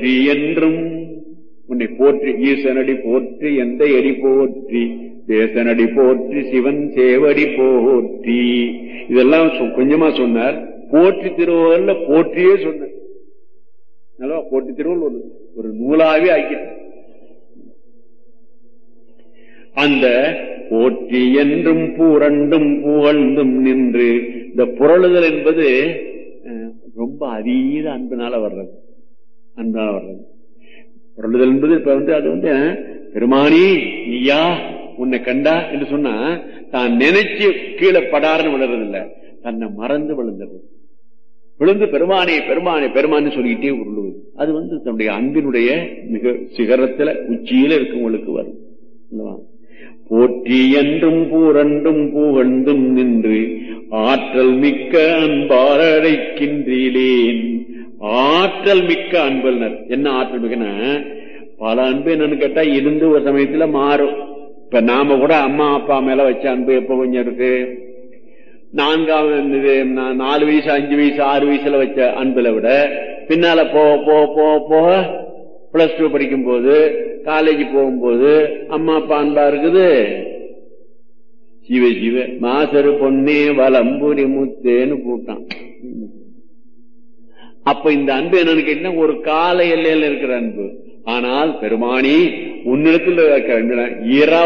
போற்றி என்றும் உன்னை போற்றி ஈசனடி போற்றி எந்த அடி போற்றி தேசனடி போற்றி சிவன் சேவடி போற்றி இதெல்லாம் சொ- கொஞ்சமா சொன்னார் போற்றி திருவள்ளுவர்ல போற்றியே சொன்னார் நல்லா போற்றி திருவள்ளுவர் ஒரு ஒரு நூலாவே ஆக்கிட்டார் அந்த போற்றி என்றும் பூரண்டும் புகழ்ந்தும் நின்று இந்த புரளுதல் என்பது அஹ், ரொம்ப அதீத அன்பினால வர்றது அன்பினால வர்றது புரளுதல் என்பது இப்ப வந்து அது வந்து அஹ், பெருமானி நீயா உன்னை கண்டா என்று சொன்னா தான் நினைச்சு கீழே படாருன்னு விழுறதில்ல தன்னை மறந்து விழுந்துடுறது விழுந்து பெருமானே பெருமானே பெருமானே சொல்லிக்கிட்டே உருளுவது அது வந்து தன்னுடைய அன்பினுடைய மிக சிகரத்துல உச்சியில இருக்கவங்களுக்கு வரும் அல்லவா? போற்றி என்றும் பூரண்டும் புகழ்ந்தும் நின்று ஆற்றல் மிக்க அன்பார் அழைக்கின்றேன் ஆற்றல் மிக்க அன்பல்னர் என்ன ஆற்றல் மிக்கனா பல அன்பு என்னன்னு கேட்டா இருந்து ஒரு சமயத்துல மாறும் இப்ப நாம கூட அம்மா அப்பா மேல வச்ச அன்பு எப்ப கொஞ்சம் இருக்கு நான்காம் இது நா- நாலு வயசு அஞ்சு வயசு ஆறு வயசுல வச்ச அன்புல விட பின்னால போக போக போக போக பிளஸ் டூ படிக்கும் போது காலேஜ் போகும்போது அம்மா அப்பா அன்பா இருக்குது சிவ சிவ மாசரு பொன்னே வலம்புரி முத்தேன்னு கூட்டான் அப்ப இந்த அன்பு என்னன்னு கேட்டீங்கன்னா ஒரு கால எல்லையில இருக்கிற அன்பு ஆனால் பெருமானி உன்னிடத்தில் இருக்கிற அன்பு இரா